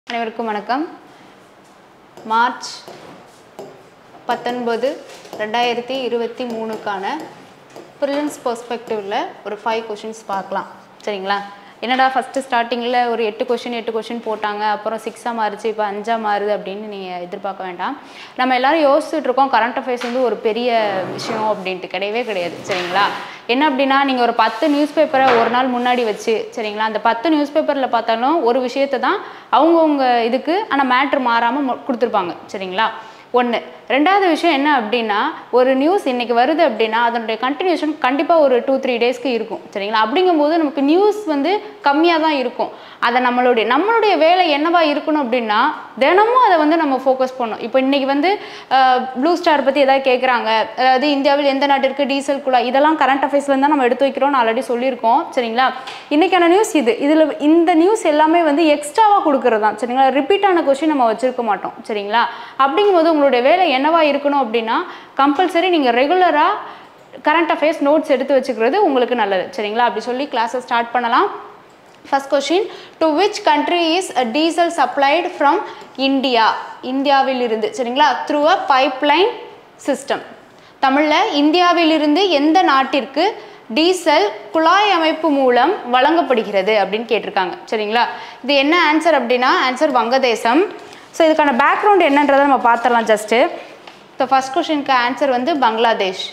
அனைவருக்கும் வணக்கம் மார்ச் பத்தொன்பது ரெண்டாயிரத்தி இருபத்தி மூணுக்கான ப்ரிலிம்ஸ் பெர்ஸ்பெக்டிவில் ஒரு ஃபைவ் கொஷின்ஸ் பார்க்கலாம் சரிங்களா என்னடா ஃபஸ்ட்டு ஸ்டார்டிங்கில் ஒரு எட்டு கொஷின் எட்டு கொஷின் போட்டாங்க அப்புறம் சிக்ஸாக மாறுச்சு இப்போ அஞ்சாக மாறுது அப்படின்னு நீங்கள் எதிர்பார்க்க வேண்டாம் நம்ம எல்லாரும் யோசிச்சுட்டு இருக்கோம் கரண்ட் அஃபேர்ஸ் வந்து ஒரு பெரிய விஷயம் அப்படின்ட்டு கிடையவே கிடையாது சரிங்களா என்ன அப்படின்னா நீங்கள் ஒரு பத்து நியூஸ் பேப்பரை ஒரு நாள் முன்னாடி வச்சு சரிங்களா அந்த பத்து நியூஸ் பேப்பரில் பார்த்தாலும் ஒரு விஷயத்தை தான் அவங்கவுங்க இதுக்கு ஆனால் மேட்ரு மாறாமல் கொடுத்துருப்பாங்க சரிங்களா ஒன்று ரெண்டாவது விஷயம் என்ன அப்படின்னா ஒரு நியூஸ் இன்னைக்கு வருது அப்படின்னா அதனுடைய கண்டினியூஷன் கண்டிப்பாக ஒரு டூ த்ரீ டேஸ்க்கு இருக்கும் சரிங்களா அப்படிங்கும்போது நமக்கு நியூஸ் வந்து கம்மியாக தான் இருக்கும் அதை நம்மளுடைய நம்மளுடைய வேலை என்னவா இருக்கணும் அப்படின்னா தினமும் அதை வந்து நம்ம ஃபோக்கஸ் பண்ணணும் இப்போ இன்னைக்கு வந்து ப்ளூ ஸ்டார் பற்றி எதாவது கேட்குறாங்க அதாவது இந்தியாவில் எந்த நாட்டிற்கு டீசல் குழாய் இதெல்லாம் கரண்ட் அஃபேர்ஸ்ல தான் நம்ம எடுத்து வைக்கிறோம்னு ஆல்ரெடி சொல்லியிருக்கோம் சரிங்களா இன்னைக்கான நியூஸ் இது இதில் இந்த நியூஸ் எல்லாமே வந்து எக்ஸ்ட்ராவாக கொடுக்குறது தான் சரிங்களா ரிப்பீட்டான கொஷின் நம்ம வச்சிருக்க மாட்டோம் சரிங்களா அப்படிங்கும்போது உங்களுடைய வேலை என்னவா இருக்கணும் அப்படின்னா கம்பல்சரி நீங்கள் ரெகுலராக கரண்ட் அஃபேர்ஸ் நோட்ஸ் எடுத்து வச்சுக்கிறது உங்களுக்கு நல்லது சரிங்களா அப்படி சொல்லி கிளாஸை ஸ்டார்ட் பண்ணலாம் first question to which country is diesel supplied from India இந்தியாவில் இருந்து சரிங்களா த்ரூ அ பைப்லைன் சிஸ்டம் தமிழில் இந்தியாவிலிருந்து எந்த நாட்டிற்கு டீசல் குழாய் அமைப்பு மூலம் வழங்கப்படுகிறது அப்படின்னு கேட்டிருக்காங்க சரிங்களா இது என்ன ஆன்சர் அப்படின்னா ஆன்சர் வங்கதேசம் ஸோ இதுக்கான பேக்ரவுண்ட் என்னன்றதை நம்ம பார்த்துடலாம் ஜஸ்ட்டு ஸோ ஃபஸ்ட் கொஷினுக்கு ஆன்சர் வந்து Bangladesh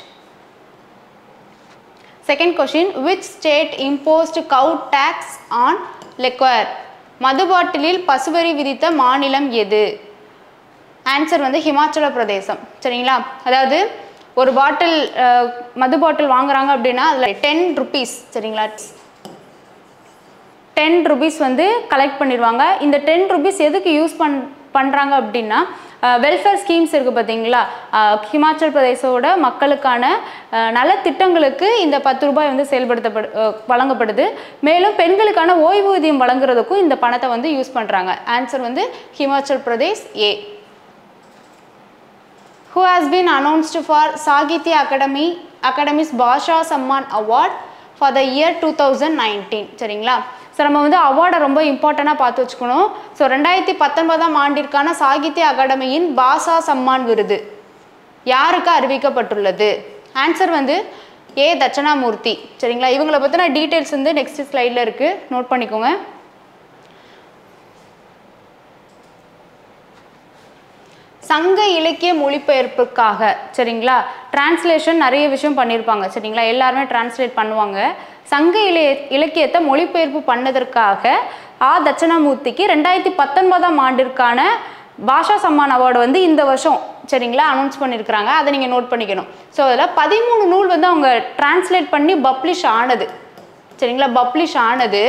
second question which state imposed cow tax on liquor மது பாட்டிலில் பசுவரி விதித்த மாநிலம் எது ஆன்சர் வந்து ஹிமாச்சல பிரதேசம் சரிங்களா அதாவது ஒரு பாட்டில் மது பாட்டில் வாங்குறாங்க அப்படின்னா அதில் டென் ருபீஸ் சரிங்களா டென் ருபீஸ் வந்து கலெக்ட் பண்ணிடுவாங்க இந்த டென் ருபீஸ் எதுக்கு யூஸ் பண் பண்ணுறாங்க அப்படின்னா வெல்ஃபேர் ஸ்கீம்ஸ் இருக்குது பார்த்தீங்களா ஹிமாச்சல் பிரதேசோட மக்களுக்கான நலத்திட்டங்களுக்கு இந்த பத்து ரூபாய் வந்து செயல்படுத்தப்படு வழங்கப்படுது மேலும் பெண்களுக்கான ஓய்வூதியம் வழங்குறதுக்கும் இந்த பணத்தை வந்து யூஸ் பண்ணுறாங்க ஆன்சர் வந்து Himachal Pradesh A who has been announced for Sagitya Academy Academy's Bhasha Samman award for the year two thousand nineteen சரிங்களா ஸோ நம்ம வந்து அவார்டை ரொம்ப இம்பார்ட்டண்ட்டாக பார்த்து வச்சுக்கணும் ஸோ ரெண்டாயிரத்தி பத்தொன்பதாம் ஆண்டிற்கான சாகித்ய அகாடமியின் பாஷா சம்மான் விருது யாருக்கு அறிவிக்கப்பட்டுள்ளது ஆன்சர் வந்து ஏ தட்சணாமூர்த்தி சரிங்களா இவங்களை பற்றின டீட்டெயில்ஸ் வந்து நெக்ஸ்ட் ஸ்லைடில் இருக்குது நோட் பண்ணிக்கோங்க சங்க இலக்கிய மொழிபெயர்ப்புக்காக சரிங்களா டிரான்ஸ்லேஷன் நிறைய விஷயம் பண்ணியிருப்பாங்க சரிங்களா எல்லாருமே டிரான்ஸ்லேட் பண்ணுவாங்க சங்க இலக்கிய இலக்கியத்தை மொழிபெயர்ப்பு பண்ணதற்காக ஆ தட்சணாமூர்த்திக்கு ரெண்டாயிரத்தி பத்தொன்பதாம் ஆண்டிற்கான பாஷா சம்மான் அவார்டு வந்து இந்த வருஷம் சரிங்களா அனௌன்ஸ் பண்ணியிருக்கிறாங்க அதை நீங்கள் நோட் பண்ணிக்கணும் ஸோ அதில் பதிமூணு நூல் வந்து அவங்க டிரான்ஸ்லேட் பண்ணி பப்ளிஷ் ஆனது சரிங்களா பப்ளிஷ் ஆனது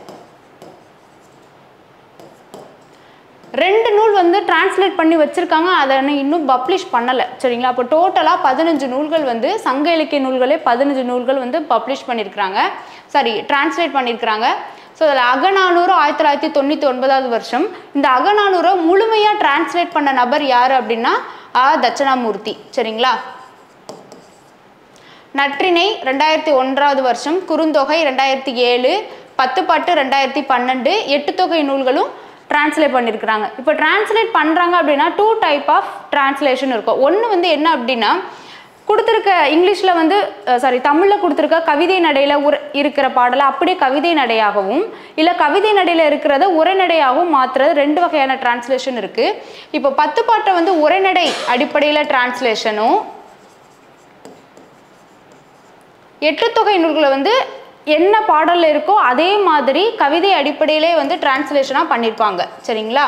ரெண்டு நூல் வந்து டிரான்ஸ்லேட் பண்ணி வச்சுருக்காங்க அதை இன்னும் பப்ளிஷ் பண்ணலை சரிங்களா அப்போ டோட்டலாக பதினஞ்சு நூல்கள் வந்து சங்க இலக்கிய நூல்களே பதினஞ்சு நூல்கள் வந்து பப்ளிஷ் பண்ணியிருக்கிறாங்க சாரி டிரான்ஸ்லேட் பண்ணியிருக்கிறாங்க ஸோ அதில் அகநானூறு ஆயிரத்தி தொள்ளாயிரத்தி தொண்ணூற்றி ஒன்பதாவது வருஷம் இந்த அகநானூரை முழுமையாக டிரான்ஸ்லேட் பண்ண நபர் யார் அப்படின்னா ஆ தட்சணாமூர்த்தி சரிங்களா நற்றினை ரெண்டாயிரத்தி ஒன்றாவது வருஷம் குறுந்தொகை ரெண்டாயிரத்தி ஏழு பத்துப்பாட்டு ரெண்டாயிரத்தி பன்னெண்டு எட்டு தொகை நூல்களும் டிரான்ஸ்லேட் பண்ணியிருக்கிறாங்க இப்போ டிரான்ஸ்லேட் பண்ணுறாங்க அப்படின்னா டூ டைப் ஆஃப் டிரான்ஸ்லேஷன் இருக்கும் ஒன்று வந்து என்ன அப்படின்னா கொடுத்துருக்க இங்கிலீஷில் வந்து சாரி தமிழில் கொடுத்துருக்க கவிதை நடையில் உர இருக்கிற பாடலை அப்படியே கவிதை நடையாகவும் இல்லை கவிதை நடையில் இருக்கிறத உரைநடையாகவும் மாற்றுறது ரெண்டு வகையான டிரான்ஸ்லேஷன் இருக்குது இப்போ பத்து பாட்டை வந்து உரைநடை அடிப்படையில் டிரான்ஸ்லேஷனும் எட்டு தொகை நூல்களை வந்து என்ன பாடலில் இருக்கோ அதே மாதிரி கவிதை அடிப்படையிலே வந்து டிரான்ஸ்லேஷனாக பண்ணியிருப்பாங்க சரிங்களா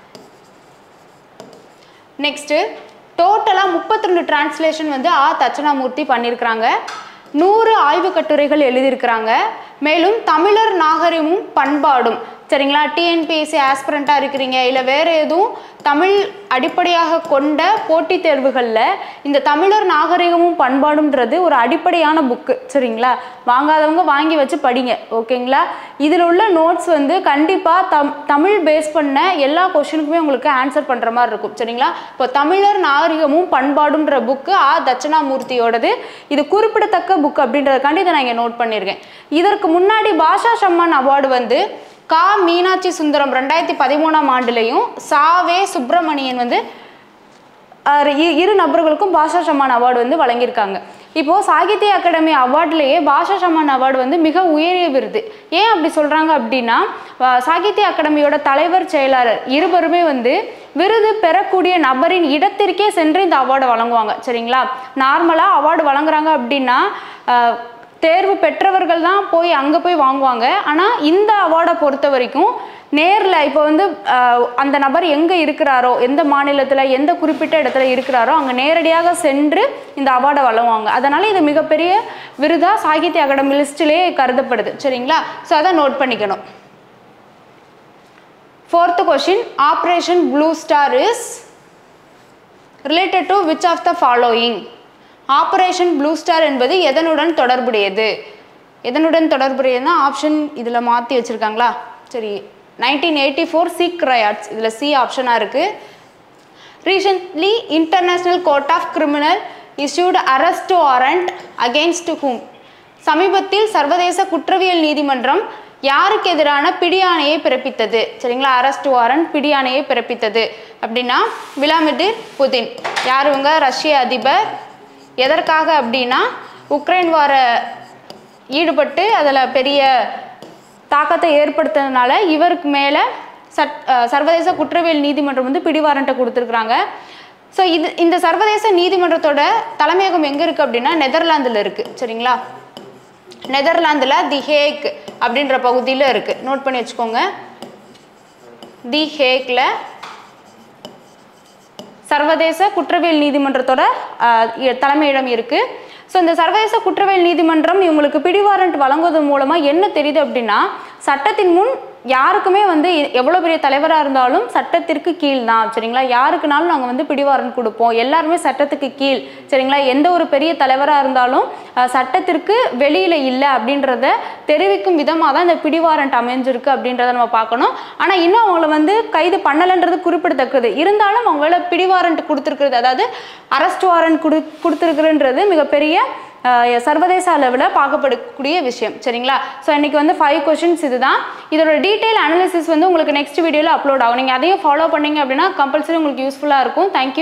நெக்ஸ்ட்டு டோட்டலாக முப்பத்தி ரெண்டு டிரான்ஸ்லேஷன் வந்து ஆ தட்சணாமூர்த்தி பண்ணியிருக்கிறாங்க நூறு ஆய்வு கட்டுரைகள் எழுதியிருக்கிறாங்க மேலும் தமிழர் நாகரிகமும் பண்பாடும் சரிங்களா டிஎன்பிஎஸ்சி ஆஸ்பிரண்ட்டாக இருக்கிறீங்க இல்லை வேறு எதுவும் தமிழ் அடிப்படையாக கொண்ட போட்டித் தேர்வுகளில் இந்த தமிழர் நாகரிகமும் பண்பாடுன்றது ஒரு அடிப்படையான புக்கு சரிங்களா வாங்காதவங்க வாங்கி வச்சு படிங்க ஓகேங்களா இதில் உள்ள நோட்ஸ் வந்து கண்டிப்பாக தம் தமிழ் பேஸ் பண்ண எல்லா கொஷினுக்குமே உங்களுக்கு ஆன்சர் பண்ணுற மாதிரி இருக்கும் சரிங்களா இப்போ தமிழர் நாகரிகமும் பண்பாடுன்ற புக்கு ஆ தட்சணாமூர்த்தியோடது இது குறிப்பிடத்தக்க புக் அப்படின்றதுக்காண்டி இதை நான் இங்கே நோட் பண்ணியிருக்கேன் இதற்கு முன்னாடி பாஷா சம்மான் அவார்டு வந்து கா மீனாட்சி சுந்தரம் ரெண்டாயிரத்தி பதிமூணாம் ஆண்டுலையும் சாவே சுப்பிரமணியன் வந்து அஹ் இ- இரு நபர்களுக்கும் பாஷா சம்மான் அவார்டு வந்து வழங்கியிருக்காங்க இப்போது சாகித்ய அகாடமி அவார்ட்லேயே பாஷா சம்மான் அவார்டு வந்து மிக உயரிய விருது ஏன் அப்படி சொல்கிறாங்க அப்படின்னா அஹ் சாகித்ய அகாடமியோட தலைவர் செயலாளர் இருவருமே வந்து விருது பெறக்கூடிய நபரின் இடத்திற்கே சென்று இந்த அவார்டை வழங்குவாங்க சரிங்களா நார்மலாக அவார்டு வழங்குறாங்க அப்படின்னா அஹ், தேர்வு பெற்றவர்கள் தான் போய் அங்கே போய் வாங்குவாங்க ஆனால் இந்த அவார்டை பொறுத்த வரைக்கும் நேரில் இப்போ வந்து அஹ், அந்த நபர் எங்கே இருக்கிறாரோ எந்த மாநிலத்தில் எந்த குறிப்பிட்ட இடத்துல இருக்கிறாரோ அங்கே நேரடியாக சென்று இந்த அவார்டை வழங்குவாங்க அதனால் இது மிகப்பெரிய விருதாக சாகித்ய அகாடமி லிஸ்ட்டிலே கருதப்படுது சரிங்களா ஸோ அதை நோட் பண்ணிக்கணும் fourth question operation blue star is related to which of the following operation blue star என்பது எதனுடன் தொடர்புடையது எதனுடன் தொடர்புடையதுன்னா ஆப்ஷன் இதில் மாற்றி வச்சுருக்காங்களா சரி nineteen eighty four Sikh riots இதில் சி ஆப்ஷனாக இருக்குது recently international court of criminal issued arrest warrant against whom சமீபத்தில் சர்வதேச குற்றவியல் நீதிமன்றம் யாருக்கு எதிரான பிடியாணையை பிறப்பித்தது சரிங்களா அரெஸ்ட் வாரண்ட் பிடியாணையை பிறப்பித்தது அப்படின்னா விளாமிடிர் புதின் யார் இவங்க ரஷ்ய அதிபர் எதற்காக அப்படின்னா உக்ரைன் வார ஈடுபட்டு அதில் பெரிய தாக்கத்தை ஏற்படுத்துறதுனால இவருக்கு மேலே சட் அஹ் சர்வதேச குற்றவியல் நீதிமன்றம் வந்து பிடிவாரண்ட்டை கொடுத்துருக்குறாங்க ஸோ இது இந்த சர்வதேச நீதிமன்றத்தோட தலைமையகம் எங்கே இருக்குது அப்படின்னா நெதர்லாந்தில் இருக்குது சரிங்களா நெதர்லாந்தில் தி ஹேக் அப்படின்ற பகுதியில் இருக்குது நோட் பண்ணி வச்சுக்கோங்க தி ஹேக்கில் சர்வதேச குற்றவியல் நீதிமன்றத்தோட அஹ், இ- தலைமையிடம் இருக்குது ஸோ இந்த சர்வதேச குற்றவியல் நீதிமன்றம் இவங்களுக்கு பிடிவாரண்ட் வழங்குவதன் மூலமாக என்ன தெரியுது அப்படின்னா சட்டத்தின் முன் யாருக்குமே வந்து எ- எவ்வளோ பெரிய தலைவராக இருந்தாலும் சட்டத்திற்கு கீழ் தான் சரிங்களா யாருக்குனாலும் நாங்கள் வந்து பிடிவாரண்ட் கொடுப்போம் எல்லாருமே சட்டத்துக்கு கீழ் சரிங்களா எந்த ஒரு பெரிய தலைவராக இருந்தாலும் அஹ், சட்டத்திற்கு வெளியில் இல்லை அப்படின்றத தெரிவிக்கும் விதமாக தான் இந்த பிடிவாரண்ட் அமைஞ்சிருக்கு அப்படின்றத நம்ம பார்க்கணும் ஆனால் இன்னும் அவங்கள வந்து கைது பண்ணலைன்றது குறிப்பிடத்தக்கது இருந்தாலும் அவங்க மேலே பிடிவாரண்ட் கொடுத்துருக்குறது அதாவது அரெஸ்ட் வாரண்ட் கொடு கொடுத்துருக்குறன்றது மிகப்பெரிய அஹ், சர்வதேச அளவில் பார்க்கப்படக்கூடிய விஷயம் சரிங்களா ஸோ இன்னைக்கு வந்து ஃபைவ் கொஷின்ஸ் இதுதான் இதோட டீட்டெயில் அனாலிசிஸ் வந்து உங்களுக்கு நெக்ஸ்ட் வீடியோவில் அப்லோட் ஆகும் நீங்கள் அதையும் ஃபாலோ பண்ணீங்க அப்படின்னா கம்பல்சரி உங்களுக்கு யூஸ்ஃபுல்லாக இருக்கும் தேங்க்யூ